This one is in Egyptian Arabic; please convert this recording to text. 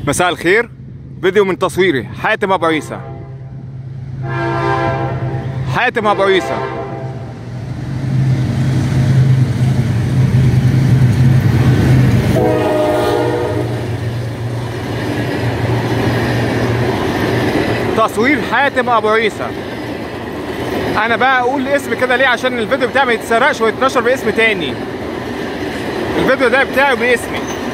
مساء الخير فيديو من تصويري حاتم ابو عيسى حاتم ابو عيسى تصوير حاتم ابو عيسى انا بقى اقول اسم كده ليه عشان الفيديو بتاعي ما يتسرقش ويتنشر باسم تاني الفيديو ده بتاعي باسمي